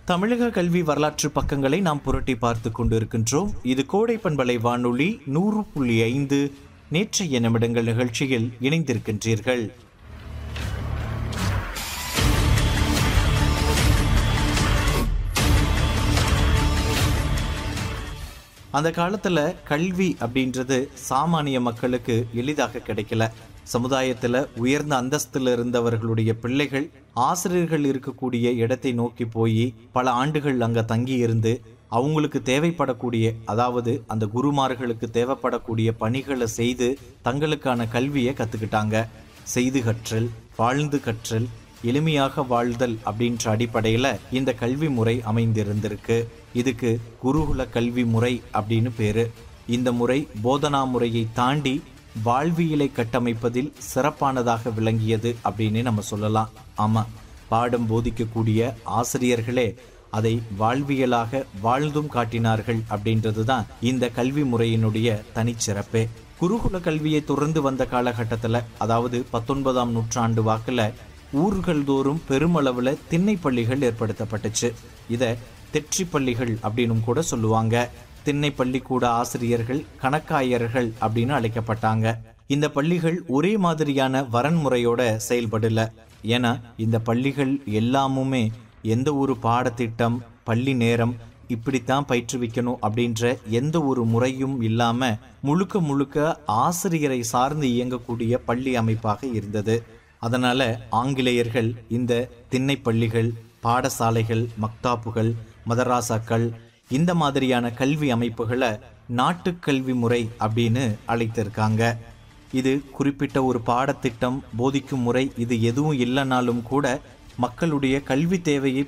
தமிழக கல்வி வரலாற்று பக்கங்களை நாம் புரட்டி பார்த்து கொண்டிருக்கின்றோம் இது கோடை பண்பலை வானொலி நூறு புள்ளி ஐந்து நேற்றைய நிமிடங்கள் நிகழ்ச்சியில் இணைந்திருக்கின்றீர்கள் அந்த காலத்துல கல்வி அப்படின்றது சாமானிய மக்களுக்கு எளிதாக கிடைக்கல சமுதாயத்துல உயர்ந்த அந்தஸ்துல இருந்தவர்களுடைய பிள்ளைகள் ஆசிரியர்கள் இருக்கக்கூடிய இடத்தை நோக்கி போய் பல ஆண்டுகள் அங்க தங்கி இருந்து அவங்களுக்கு தேவைப்படக்கூடிய அதாவது அந்த குருமார்களுக்கு தேவைப்படக்கூடிய பணிகளை செய்து தங்களுக்கான கல்வியை கத்துக்கிட்டாங்க செய்து கற்றல் வாழ்ந்து கற்றல் எளிமையாக வாழ்தல் அப்படின்ற அடிப்படையில் இந்த கல்வி முறை அமைந்திருந்திருக்கு இதுக்கு குருகுல கல்வி முறை அப்படின்னு பேரு இந்த முறை போதனா முறையை தாண்டி வாழ்வியலை கட்டமைப்பதில் சிறப்பானதாக விளங்கியது அப்படின்னு நம்ம சொல்லலாம் ஆமா பாடம் போதிக்கக்கூடிய ஆசிரியர்களே அதை வாழ்வியலாக வாழ்ந்தும் காட்டினார்கள் அப்படின்றது தான் இந்த கல்வி முறையினுடைய தனிச்சிறப்பே குருகுல கல்வியை தொடர்ந்து வந்த காலகட்டத்தில் அதாவது பத்தொன்பதாம் நூற்றாண்டு வாக்கில் ஊர்கள் தோறும் பெருமளவுல திண்ணை பள்ளிகள் ஏற்படுத்தப்பட்டுச்சு இத தெற்றி பள்ளிகள் அப்படின்னும் கூட சொல்லுவாங்க திண்ணை பள்ளிக்கூட ஆசிரியர்கள் கணக்காயர்கள் அப்படின்னு அழைக்கப்பட்டாங்க இந்த பள்ளிகள் ஒரே மாதிரியான வரன்முறையோட செயல்படல ஏன்னா இந்த பள்ளிகள் எல்லாமுமே எந்த ஒரு பாடத்திட்டம் பள்ளி நேரம் இப்படித்தான் பயிற்றுவிக்கணும் அப்படின்ற எந்த ஒரு முறையும் இல்லாம முழுக்க முழுக்க ஆசிரியரை சார்ந்து இயங்கக்கூடிய பள்ளி அமைப்பாக இருந்தது அதனால ஆங்கிலேயர்கள் இந்த திண்ணை பள்ளிகள் பாடசாலைகள் மக்தாப்புகள் மதராசாக்கள் இந்த மாதிரியான கல்வி அமைப்புகளை நாட்டுக் கல்வி முறை அப்படின்னு அழைத்திருக்காங்க இது குறிப்பிட்ட ஒரு பாடத்திட்டம் போதிக்கும் முறை இது எதுவும் இல்லைனாலும் கூட மக்களுடைய கல்வி தேவையை